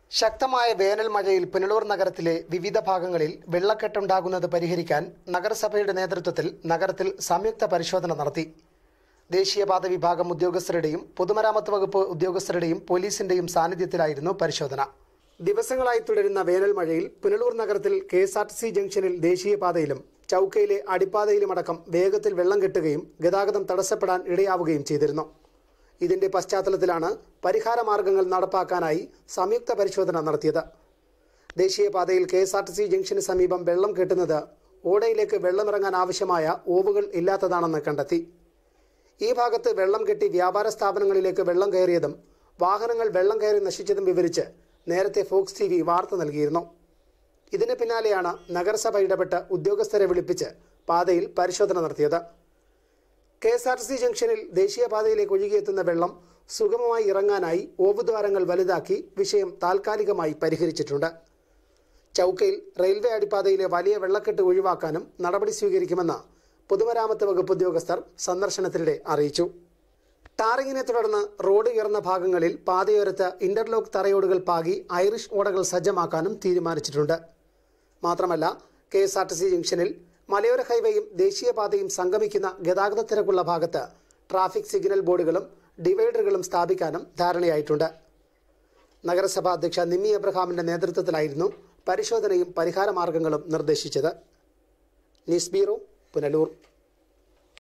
ശക്തമായ വേനൽ മഴയിൽ പുനലൂർ നഗരത്തിലെ വിവിധ ഭാഗങ്ങളിൽ വെള്ളക്കെട്ടുണ്ടാകുന്നത് പരിഹരിക്കാൻ നഗരസഭയുടെ നേതൃത്വത്തിൽ നഗരത്തിൽ സംയുക്ത പരിശോധന നടത്തി ദേശീയപാത വിഭാഗം ഉദ്യോഗസ്ഥരുടെയും പൊതുമരാമത്ത് വകുപ്പ് ഉദ്യോഗസ്ഥരുടെയും പോലീസിന്റെയും സാന്നിധ്യത്തിലായിരുന്നു പരിശോധന ദിവസങ്ങളായി തുടരുന്ന വേനൽ മഴയിൽ പുനലൂർ നഗരത്തിൽ K S R T C ജംഗ്ഷനിൽ ദേശീയപാതയിലും ചൌക്കയിലെ അടിപ്പാതയിലുമടക്കം വേഗത്തിൽ വെള്ളം കെട്ടുകയും ഗതാഗതം തടസ്സപ്പെടാൻ ഇടയാവുകയും ചെയ്തിരുന്നു ഇതിന്റെ പശ്ചാത്തലത്തിലാണ് പരിഹാര മാർഗങ്ങൾ നടപ്പാക്കാനായി സംയുക്ത പരിശോധന നടത്തിയത് ദേശീയപാതയിൽ K S R T C ജംഗ്ഷന് സമീപം വെള്ളം കെട്ടുന്നത് ഓടയിലേക്ക് വെള്ളമിറങ്ങാൻ ആവശ്യമായ ഓവുകൾ ഇല്ലാത്തതാണെന്ന് കണ്ടെത്തി ഈ ഭാഗത്ത് വെള്ളം കെട്ടി വ്യാപാര സ്ഥാപനങ്ങളിലേക്ക് വെള്ളം കയറിയതും വാഹനങ്ങൾ വെള്ളം കയറി നശിച്ചതും വിവരിച്ച് നേരത്തെ ഫോക്സ് ടി വി വാർത്ത നൽകിയിരുന്നു ഇതിന് പിന്നാലെയാണ് നഗരസഭ ഇടപെട്ട് ഉദ്യോഗസ്ഥരെ വിളിപ്പിച്ച് പാതയിൽ പരിശോധന നടത്തിയത് K S R T C ജംഗ്ഷനിൽ ദേശീയപാതയിലേക്ക് ഒഴുകിയെത്തുന്ന വെള്ളം സുഗമമായി ഇറങ്ങാനായി ഓവുദ്വാരങ്ങൾ വലുതാക്കി വിഷയം താൽക്കാലികമായി പരിഹരിച്ചിട്ടുണ്ട് ചൌക്കയിൽ റെയിൽവേ അടിപ്പാതയിലെ വലിയ വെള്ളക്കെട്ട് ഒഴിവാക്കാനും നടപടി സ്വീകരിക്കുമെന്ന് പൊതുമരാമത്ത് വകുപ്പ് ഉദ്യോഗസ്ഥർ സന്ദർശനത്തിനിടെ അറിയിച്ചു ടാറിങ്ങിനെ തുടർന്ന് റോഡ് ഉയർന്ന ഭാഗങ്ങളിൽ പാതയോരത്ത് ഇന്റർലോക്ക് തറയോടുകൾ പാകി ഐറിഷ് ഓടകൾ സജ്ജമാക്കാനും തീരുമാനിച്ചിട്ടുണ്ട് മാത്രമല്ല K S R T C ജംഗ്ഷനിൽ മലയോര ഹൈവേയും ദേശീയപാതയും സംഗമിക്കുന്ന ഗതാഗത തിരക്കുള്ള ഭാഗത്ത് ട്രാഫിക് സിഗ്നൽ ബോർഡുകളും ഡിവൈഡറുകളും സ്ഥാപിക്കാനും ധാരണയായിട്ടുണ്ട് നഗരസഭാ അധ്യക്ഷ നിമ്മി എബ്രഹാമിന്റെ നേതൃത്വത്തിലായിരുന്നു പരിശോധനയും പരിഹാര മാർഗങ്ങളും നിർദ്ദേശിച്ചത് ന്യൂസ് ബ്യൂറോ പുനലൂർ